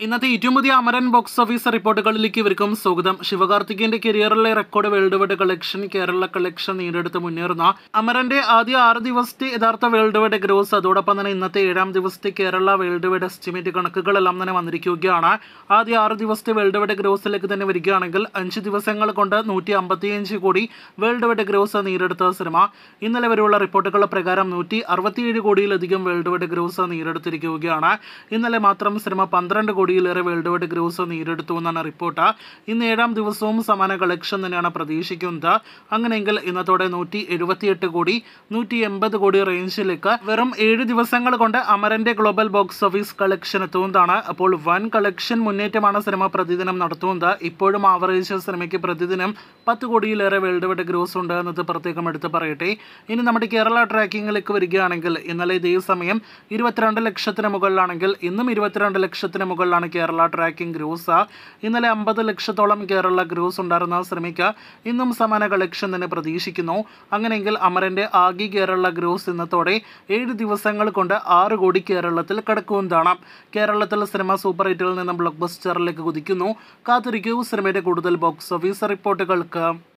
ഇന്നത്തെ ഏറ്റവും പുതിയ അമരൻ ബോക്സ് ഓഫീസ് റിപ്പോർട്ടുകളിലേക്ക് ഇവർക്കും സ്വാഗതം ശിവകാർത്തികേയന്റെ കരിയറിലെ record world wide collection Kerala collection നേടിയെടുത്ത് മുന്നേറുന്ന അമരന്റെ ആദ്യ ആറ് ദിവസത്തെ യഥാർത്ഥ വേൾഡ് വൈഡ് ഗ്രോസ് അതോടൊപ്പം തന്നെ ഇന്നത്തെ ഏഴാം ദിവസത്തെ കേരള വേൾഡ് വൈഡ് എസ്റ്റിമേറ്റ് കണക്കുകളെല്ലാം തന്നെ വന്നിരിക്കുകയാണ് ആദ്യ ആറ് ദിവസത്തെ വേൾഡ് വൈഡ് ഗ്രോസിലേക്ക് തന്നെ വരികയാണെങ്കിൽ അഞ്ച് ദിവസങ്ങൾ കൊണ്ട് നൂറ്റി അമ്പത്തിയഞ്ച് കോടി വേൾഡ് വൈഡ് ഗ്രോസ് നേടിയെടുത്ത സിനിമ ഇന്നലെ വരെയുള്ള റിപ്പോർട്ടുകൾ പ്രകാരം നൂറ്റി അറുപത്തിയേഴ് കോടിയിലധികം വേൾഡ് വൈഡ് ഗ്രോസ് നേടിയെടുത്തിരിക്കുകയാണ് ഇന്നലെ മാത്രം സിനിമ പന്ത്രണ്ട് കോടിയിലേറെ വേൾഡ് വൈഡ് ഗ്രോസ് നേടിയെടുത്തു എന്നാണ് റിപ്പോർട്ട് ഇന്ന് ഏഴാം ദിവസവും സമാന കളക്ഷൻ തന്നെയാണ് പ്രതീക്ഷിക്കുന്നത് അങ്ങനെയെങ്കിൽ ഇന്നത്തോടെ നൂറ്റി എഴുപത്തിയെട്ട് കോടി നൂറ്റി എൺപത് കോടി റേഞ്ചിലേക്ക് വെറും ഏഴ് ദിവസങ്ങൾ കൊണ്ട് അമരന്റെ ഗ്ലോബൽ ബോക്സ് ഓഫീസ് കളക്ഷൻ എത്തുന്നതാണ് അപ്പോൾ വൻ കളക്ഷൻ മുന്നേറ്റമാണ് സിനിമ പ്രതിദിനം നടത്തുന്നത് ഇപ്പോഴും ആവറേജ് സിനിമയ്ക്ക് പ്രതിദിനം പത്ത് കോടിയിലേറെ വേൾഡ് വൈഡ് ഗ്രോസ് ഉണ്ട് എന്നത് പ്രത്യേകം എടുത്ത് പറയട്ടെ ഇനി നമ്മുടെ കേരള ട്രാക്കിങ്ങിലേക്ക് വരികയാണെങ്കിൽ ഇന്നലെ ഇതേ സമയം ഇരുപത്തിരണ്ട് ലക്ഷത്തിന് മുകളിലാണെങ്കിൽ ഇന്നും ഇരുപത്തിരണ്ട് ലക്ഷത്തിന് മുകളിലാണ് കേരള ട്രാക്കിംഗ് ഗ്രോസ് ഇന്നലെ അമ്പത് ലക്ഷത്തോളം കേരള ഗ്രോസ് ഉണ്ടായിരുന്ന സിനിമയ്ക്ക് ഇന്നും സമാന കളക്ഷൻ തന്നെ പ്രതീക്ഷിക്കുന്നു അങ്ങനെയെങ്കിൽ അമരന്റെ ആകെ കേരള ഗ്രോസ് ഇന്നത്തോടെ ഏഴ് ദിവസങ്ങൾ കൊണ്ട് ആറ് കോടി കേരളത്തിൽ കടക്കുന്നതാണ് കേരളത്തിൽ സിനിമ സൂപ്പർ ഹിറ്റിൽ നിന്നും ബ്ലോക്ക് ബസ്റ്ററിലേക്ക് കുതിക്കുന്നു കാത്തിരിക്കൂ സിനിമയുടെ കൂടുതൽ ബോക്സ് ഓഫീസ് റിപ്പോർട്ടുകൾക്ക്